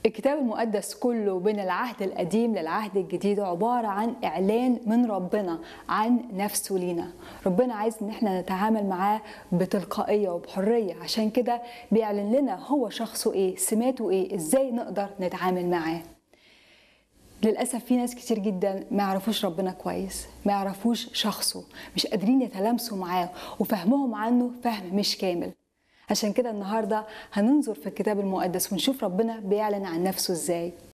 الكتاب المقدس كله بين العهد القديم للعهد الجديد عبارة عن إعلان من ربنا عن نفسه لينا ربنا عايز إن احنا نتعامل معاه بتلقائية وبحرية عشان كده بيعلن لنا هو شخصه إيه سماته إيه إزاي نقدر نتعامل معاه للأسف في ناس كتير جدا ما يعرفوش ربنا كويس ما يعرفوش شخصه مش قادرين يتلامسوا معاه وفهمهم عنه فهم مش كامل عشان كده النهارده هننظر في الكتاب المقدس ونشوف ربنا بيعلن عن نفسه ازاي